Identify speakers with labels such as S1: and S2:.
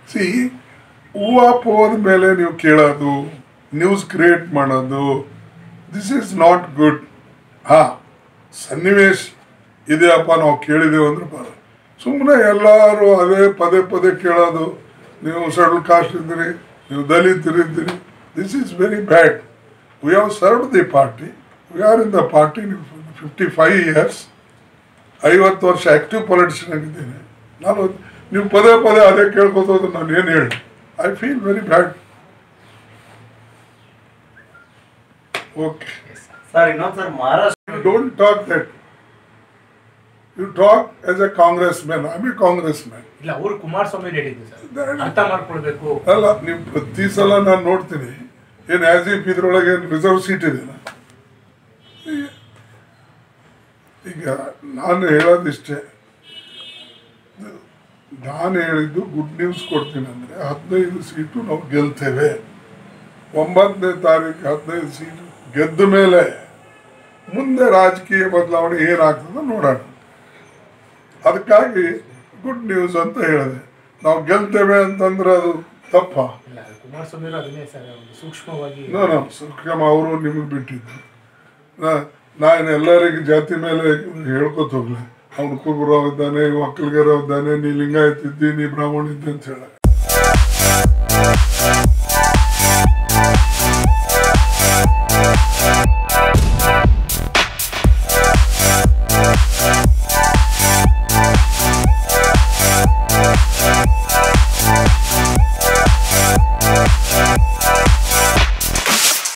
S1: C ಹೂವಾಪೋದ ಮೇಲೆ ನೀವು ಕೇಳೋದು ನ್ಯೂಸ್ ಕ್ರಿಯೇಟ್ ಮಾಡೋದು ದಿಸ್ ಈಸ್ ನಾಟ್ ಗುಡ್ ಹಾ ಸನ್ನಿವೇಶ ಇದೆಯಪ್ಪ ನಾವು ಕೇಳಿದೆವು ಅಂದ್ರೆ ಬರ ಸುಮ್ಮನೆ ಎಲ್ಲರೂ ಅದೇ ಪದೇ ಪದೇ ಕೇಳೋದು ನೀವು ಶೆಡ್ಯೂಲ್ ಕಾಸ್ಟ್ ಇದ್ದೀರಿ ನೀವು ದಲಿತರು ಇದ್ದೀರಿ this is very bad we have serve the party we are in the party fifty five years ಐವತ್ತು ವರ್ಷ ಆ್ಯಕ್ಟಿವ್ ಪೊಲಿಟಿಷಿಯನ್ ಆಗಿದ್ದೀನಿ ನಾನು ನೀವು ಪದೇ ಪದೇ ಅದೇ ಕೇಳ್ಕೊತ ಹೋದ್ರೆ ನಾನು ಏನು ಹೇಳಿ I feel very bad okay
S2: sir ಇನ್ನೊಂದು sir Maharashtra
S1: don't talk that you talk as a Congress man I me Congress man
S3: ಇಲ್ಲ ಅವ್ರು ಕುಮಾರಸ್ವಾಮಿ ಹೇಳಿದ್ದು ಸರ್ ಅರ್ಥ ಮಾಡ್ಕೊಳ್ಬೇಕು
S1: ಅಲ್ಲ ನೀವು ಪ್ರತಿ ಸಲ ನಾನು ನೋಡ್ತೀನಿ ಏನು ಆ್ಯಸ್ ಇಫ್ ಇದ್ರೊಳಗೆ ಏನು ರಿಸರ್ವ್ ಸೀಟ್ ಇದೆಯಲ್ಲ ಈಗ ನಾನು ಹೇಳೋದಿಷ್ಟೇ ನಾನು ಹೇಳಿದ್ದು ಗುಡ್ ನ್ಯೂಸ್ ಕೊಡ್ತೀನಿ ಅಂದರೆ ಹದಿನೈದು ಸೀಟು ನಾವು ಗೆಲ್ತೇವೆ ಒಂಬತ್ತನೇ ತಾರೀಕು ಹದಿನೈದು ಸೀಟು ಗೆದ್ದ ಮೇಲೆ ಮುಂದೆ ರಾಜಕೀಯ ಬದಲಾವಣೆ ಏನಾಗ್ತದೆ ನೋಡೋಣ ಅದಕ್ಕಾಗಿ ಗುಡ್ ನ್ಯೂಸ್ ಅಂತ ಹೇಳಿದೆ ನಾವು ಗೆಲ್ತೇವೆ ಅಂತಂದ್ರೆ ಅದು ತಪ್ಪ
S3: ಇಲ್ಲ ಕುಮಾರಸ್ವಾಮಿ ಅವರು ಅದನ್ನೇ ಸರ್ ಒಂದು ಸೂಕ್ಷ್ಮವಾಗಿ
S1: ನಾನು ಸುಖಮ ಅವರು ನಿಮಗೆ ಬಿಟ್ಟಿದ್ದು ನಾ- ನಾನು ಎಲ್ಲರಿಗೆ ಜಾತಿ ಮೇಲೆ ಹೇಳ್ಕೊತ ಹೋಗ್ಲಿ ಅವ್ನು ಕುರುಬರಾವ್ ಇದ್ದಾನೆ ಒಕ್ಕಲಿಗರಾವ್ ಇದ್ದಾನೆ ನೀ ಲಿಂಗಾಯತ್ ಇದ್ದಿ ನೀ ಬ್ರಾಹ್ಮಣ ಇದ್ದಿ ಅಂತ ಹೇಳ